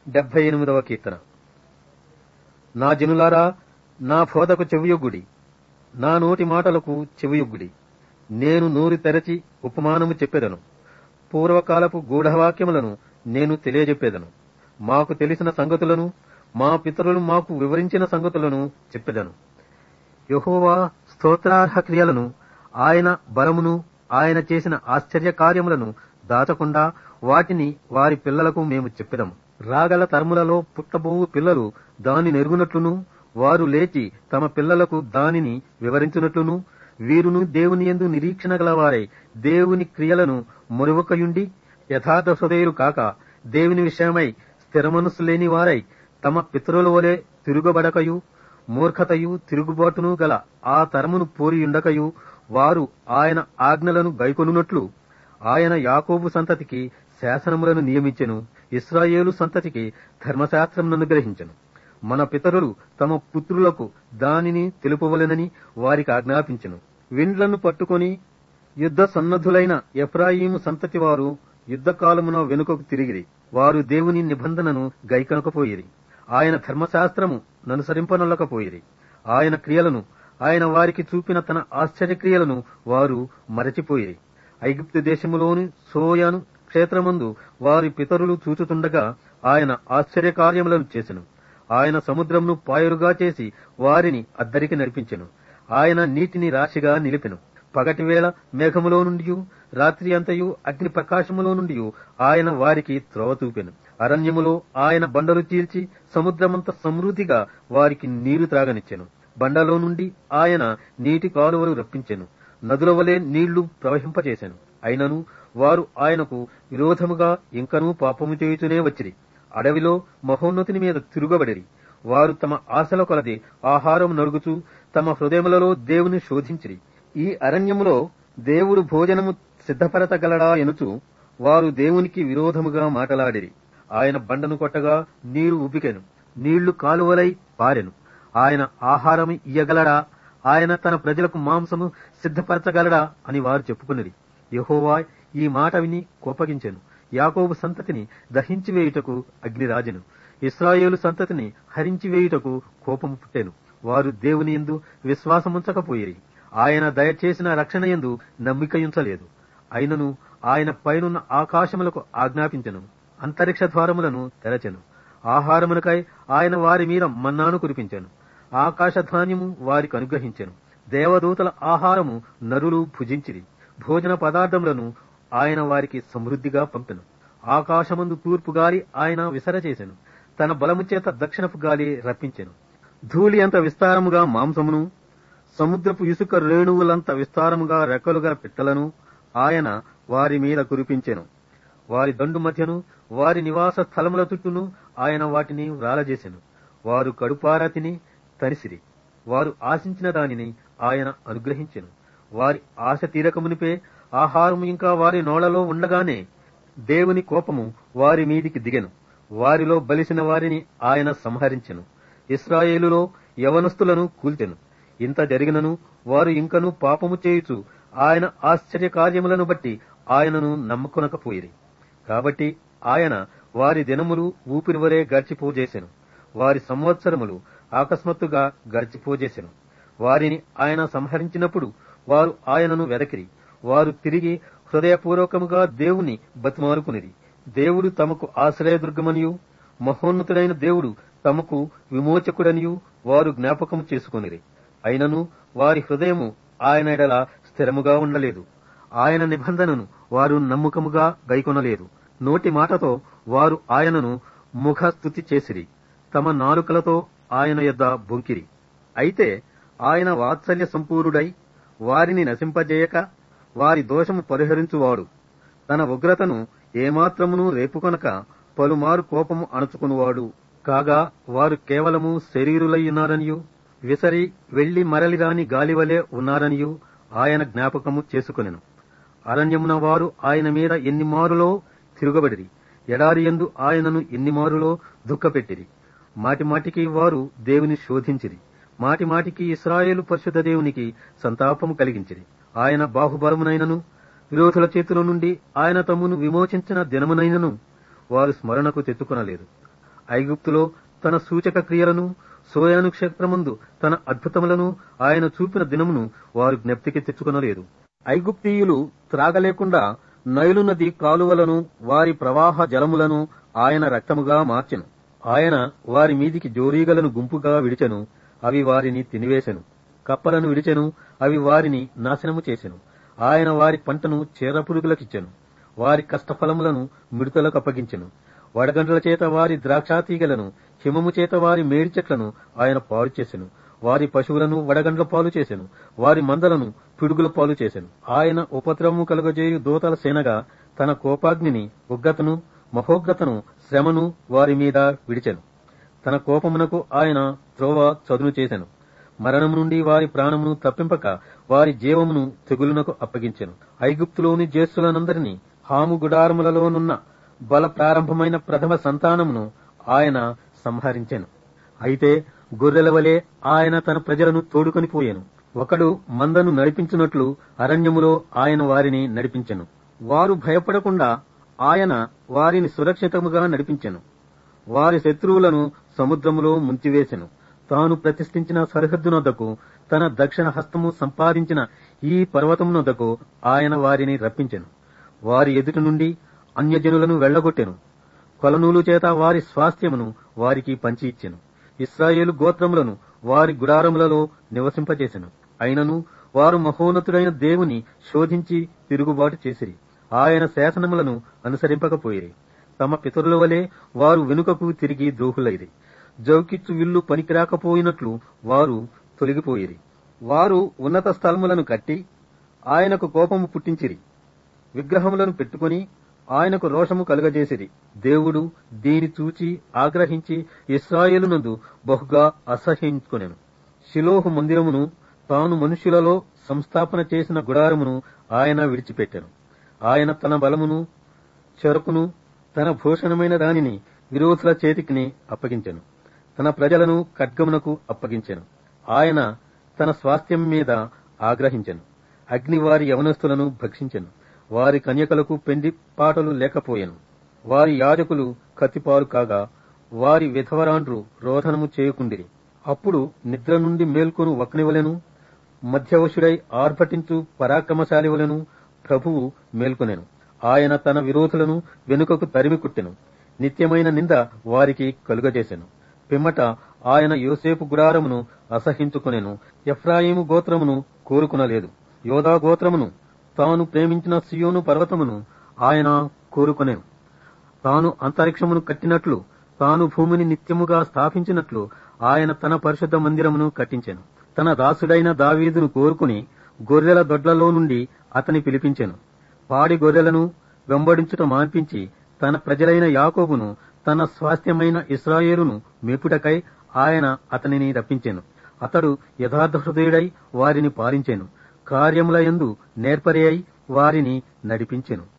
డెబ్బై ఎనిమిదవ కీర్తన నా జనులారా నా బోధకు చెవియొగ్గుడి నా నోటి మాటలకు చెవియొగ్గుడి నేను నోరు తెరచి ఉపమానము చెప్పెదను పూర్వకాలపు గూఢవాక్యములను నేను తెలియజెప్పేదను మాకు తెలిసిన సంగతులను మా పితరులు మాకు వివరించిన సంగతులను చెప్పెదను యెహోవా స్తోత్రార్హ క్రియలను ఆయన బలమును ఆయన చేసిన ఆశ్చర్య కార్యములను దాచకుండా వాటిని వారి పిల్లలకు మేము చెప్పెదము రాగల తరములలో పుట్టబోవు పిల్లలు దాని నెరుగునట్లును వారు లేచి తమ పిల్లలకు దానిని వివరించునట్లును వీరును దేవుని యందు నిరీక్షణ గలవారై దేవుని క్రియలను మొరువకయుండి యథార్థ హృదయులు కాక దేవుని విషయమై స్థిరమనస్సు లేని వారై తమ పితరుల వలె తిరుగుబడకయు మూర్ఖతయు తిరుగుబాటును గల ఆ తరమును పోరియుండకయు వారు ఆయన ఆజ్ఞలను గైకొనున్నట్లు ఆయన యాకోబు సంతతికి శాసనములను నియమించెను ఇస్రాయేలు సంతతికి ధర్మశాస్త్రం అనుగ్రహించెను మన పితరులు తమ పుత్రులకు దానిని తెలుపవలెనని వారికి ఆజ్ఞాపించెను విండ్లను పట్టుకొని యుద్ధ సన్నద్ధులైన ఎఫ్రాయిము సంతతి వారు యుద్ధకాలమున వెనుకకు తిరిగిరి వారు దేవుని నిబంధనను గైకనకపోయిరి ఆయన ధర్మశాస్త్రము ననుసరింపనొల్లకపోయిరి ఆయన క్రియలను ఆయన వారికి చూపిన తన ఆశ్చర్యక్రియలను వారు మరచిపోయిరి ఐగుప్తు దేశములోని సోయాను క్షేత్రమందు వారి పితరులు చూచుతుండగా ఆయన ఆశ్చర్య కార్యములను చేసెను ఆయన సముద్రమును పాయరుగా చేసి వారిని అద్దరికి నడిపించెను ఆయన నీటిని రాశిగా నిలిపెను పగటి వేళ మేఘములో నుండి రాత్రి అంతయు అగ్ని ప్రకాశములో నుండి ఆయన వారికి త్రోవ చూపెను అరణ్యములో ఆయన బండలు చీల్చి సముద్రమంత సమృద్ధిగా వారికి నీరు త్రాగనిచ్చెను బండలో నుండి ఆయన నీటి కాలువలు రప్పించెను నదుల వలె నీళ్లు ప్రవహింపచేసెను అయినను వారు ఆయనకు విరోధముగా ఇంకనూ పాపము చేయుచునే వచ్చిరి అడవిలో మహోన్నతిని మీద తిరుగబడిరి వారు తమ ఆశల కొలది ఆహారం నరుగుచూ తమ హృదయములలో దేవుని శోధించిరి ఈ అరణ్యములో దేవుడు భోజనము సిద్ధపరచగలడా ఎనుచు వారు దేవునికి విరోధముగా మాటలాడిరి ఆయన బండను కొట్టగా నీరు ఉబికెను నీళ్లు కాలువలై పారెను ఆయన ఆహారం ఇయ్యగలడా ఆయన తన ప్రజలకు మాంసము సిద్ధపరచగలడా అని వారు చెప్పుకున్నది యహోవా ఈ మాట విని కోపగించెను యాకోబు సంతతిని దహించి వేయుటకు అగ్నిరాజెను ఇస్రాయేలు సంతతిని హరించి వేయుటకు కోపము పుట్టెను వారు దేవుని ఎందు విశ్వాసముంచకపోయిరి ఆయన దయచేసిన రక్షణ ఎందు నమ్మికయుంచలేదు అయినను ఆయన పైనున్న ఆకాశములకు ఆజ్ఞాపించెను అంతరిక్ష ద్వారములను తెరచెను ఆహారమునకై ఆయన వారి మీద మన్నాను కురిపించెను ఆకాశ ధాన్యము వారికి అనుగ్రహించెను దేవదూతల ఆహారము నరులు భుజించిరి భోజన పదార్థములను ఆయన వారికి సమృద్ధిగా పంపెను ఆకాశమందు తూర్పు గాలి ఆయన విసరచేసెను తన బలము చేత దక్షిణపు గాలి రప్పించెను ధూళి అంత విస్తారముగా మాంసమును సముద్రపు ఇసుక రేణువులంత విస్తారముగా రెక్కలుగా పిట్టలను ఆయన వారి మీద కురిపించెను వారి దండు మధ్యను వారి నివాస స్థలముల చుట్టూను ఆయన వాటిని వ్రాలజేసెను వారు కడుపారా తిని తరిసిరి వారు ఆశించిన దానిని ఆయన అనుగ్రహించెను వారి ఆశ తీరకమునిపే ఆహారం ఇంకా వారి నోళ్లలో ఉండగానే దేవుని కోపము వారి మీదికి దిగెను వారిలో బలిసిన వారిని ఆయన సంహరించెను ఇస్రాయేలులో యవనస్తులను కూల్చెను ఇంత జరిగినను వారు ఇంకను పాపము చేయుచు ఆయన ఆశ్చర్య కార్యములను బట్టి ఆయనను నమ్ముకొనకపోయిరి కాబట్టి ఆయన వారి దినములు ఊపిరివరే గడిచిపోజేసెను వారి సంవత్సరములు అకస్మాత్తుగా గడిచిపోజేసెను వారిని ఆయన సంహరించినప్పుడు వారు ఆయనను వెదకిరి వారు తిరిగి హృదయపూర్వకముగా దేవుని బతిమారుకునిరి దేవుడు తమకు ఆశ్రయదుర్గమనియు మహోన్నతుడైన దేవుడు తమకు విమోచకుడనియు వారు జ్ఞాపకము చేసుకునిరి అయినను వారి హృదయము ఆయన ఎడల స్థిరముగా ఉండలేదు ఆయన నిబంధనను వారు నమ్మకముగా గైకొనలేదు నోటి మాటతో వారు ఆయనను ముఖస్థుతి చేసిరి తమ నాలుకలతో ఆయన యొద్ద బొంకిరి అయితే ఆయన వాత్సల్య సంపూరుడై వారిని నశింపజేయక వారి దోషము పరిహరించువాడు తన ఉగ్రతను ఏమాత్రమును రేపుకొనక పలుమారు కోపము అణచుకునివాడు కాగా వారు కేవలము శరీరులయ్యున్నారనియు విసరి వెళ్లి మరలిరాని గాలివలే ఉన్నారనియు ఆయన జ్ఞాపకము చేసుకొనెను అరణ్యమున వారు ఆయన మీద ఎన్ని మారులో తిరుగబడిరి ఎడారి ఎందు ఆయనను ఎన్ని మారులో దుఃఖపెట్టిరి మాటి మాటికి వారు దేవుని శోధించిరి మాటి మాటికి ఇస్రాయేలు పరిశుద్ధ దేవునికి సంతాపము కలిగించిరి ఆయన బాహుబలమునైనను విరోధుల చేతిలో నుండి ఆయన తమ్మును విమోచించిన దినమునైనను వారు స్మరణకు తెచ్చుకొనలేదు ఐగుప్తులో తన సూచక క్రియలను సోయా నక్షత్రమందు తన అద్భుతములను ఆయన చూపిన దినమును వారు జ్ఞప్తికి తెచ్చుకొనలేదు ఐగుప్తీయులు త్రాగలేకుండా నైలు నది కాలువలను వారి ప్రవాహ జలములను ఆయన రక్తముగా మార్చెను ఆయన వారి మీదికి జోరీగలను గుంపుగా విడిచెను అవి వారిని తినివేశెను కప్పలను విడిచెను అవి వారిని నాశనము చేసెను ఆయన వారి పంటను చేరపురుగులకిచ్చెను వారి కష్టఫలములను మిడతలకు అప్పగించెను వడగండ్ల చేత వారి ద్రాక్షాతీగలను హిమము చేత వారి మేడి చెట్లను ఆయన పాడు చేసెను వారి పశువులను వడగండ్ల పాలు చేసెను వారి మందలను పిడుగుల పాలు చేసెను ఆయన ఉపద్రవము కలుగజేయు దూతల సేనగా తన కోపాగ్నిని ఉగ్గతను మహోగ్గతను శ్రమను వారి మీద విడిచెను తన కోపమునకు ఆయన త్రోవ చదును చేసెను మరణం నుండి వారి ప్రాణమును తప్పింపక వారి జీవమును తెగులునకు అప్పగించెను ఐగుప్తులోని జ్యేష్ఠులనందరినీ హాము గుడారములలోనున్న బల ప్రారంభమైన ప్రథమ సంతానమును ఆయన సంహరించెను అయితే గొర్రెల వలె ఆయన తన ప్రజలను తోడుకొని పోయెను ఒకడు మందను నడిపించినట్లు అరణ్యములో ఆయన వారిని నడిపించెను వారు భయపడకుండా ఆయన వారిని సురక్షితముగా నడిపించెను వారి శత్రువులను సముద్రములో ముంచివేసెను తాను ప్రతిష్ఠించిన సరిహద్దునొద్దకు తన దక్షిణ హస్తము సంపాదించిన ఈ పర్వతమునొద్దకు ఆయన వారిని రప్పించెను వారి ఎదుట నుండి అన్యజనులను వెళ్లగొట్టెను కొలనూలు చేత వారి స్వాస్థ్యమును వారికి పంచి ఇచ్చెను ఇస్రాయేలు గోత్రములను వారి గుడారములలో నివసింపజేసెను అయినను వారు మహోన్నతుడైన దేవుని శోధించి తిరుగుబాటు చేసిరి ఆయన శాసనములను అనుసరింపకపోయిరి తమ పితరుల వలె వారు వెనుకకు తిరిగి ద్రోహులైరి జౌకిచ్చు విల్లు పనికిరాకపోయినట్లు వారు తొలగిపోయిరి వారు ఉన్నత స్థలములను కట్టి ఆయనకు కోపము పుట్టించిరి విగ్రహములను పెట్టుకొని ఆయనకు రోషము కలుగజేసిరి దేవుడు దీని చూచి ఆగ్రహించి ఇస్రాయేలునందు బహుగా అసహ్యించుకొనెను శిలోహు మందిరమును తాను మనుష్యులలో సంస్థాపన చేసిన గుడారమును ఆయన విడిచిపెట్టెను ఆయన తన బలమును చెరుకును తన భూషణమైన దానిని విరోధుల చేతికిని అప్పగించెను తన ప్రజలను ఖడ్గమునకు అప్పగించెను ఆయన తన స్వాస్థ్యం మీద ఆగ్రహించెను అగ్ని వారి యవనస్తులను భక్షించెను వారి కన్యకలకు పెండి పాటలు లేకపోయెను వారి యాజకులు కత్తిపాలు కాగా వారి విధవరాండ్రు రోధనము చేయకుండిరి అప్పుడు నిద్ర నుండి మేల్కొను వక్నివలెను మధ్యవశుడై ఆర్భటించు పరాక్రమశాలి వలెను ప్రభువు మేల్కొనెను ఆయన తన విరోధులను వెనుకకు తరిమి కుట్టెను నిత్యమైన నింద వారికి కలుగజేసెను పిమ్మట ఆయన యోసేపు గుడారమును అసహించుకొనెను ఎఫ్రాయిము గోత్రమును కోరుకునలేదు యోధా గోత్రమును తాను ప్రేమించిన సియోను పర్వతమును ఆయన కోరుకొనెను తాను అంతరిక్షమును కట్టినట్లు తాను భూమిని నిత్యముగా స్థాపించినట్లు ఆయన తన పరిశుద్ధ మందిరమును కట్టించెను తన దాసుడైన దావీదును కోరుకుని గొర్రెల దొడ్లలో నుండి అతని పిలిపించెను పాడి గొర్రెలను వెంబడించుట మాన్పించి తన ప్రజలైన యాకోబును తన స్వాస్థ్యమైన ఇస్రాయేలును మేపుటకై ఆయన అతనిని రప్పించెను అతడు యథార్థ హృదయుడై వారిని పాలించెను కార్యముల యందు నేర్పరి అయి వారిని నడిపించెను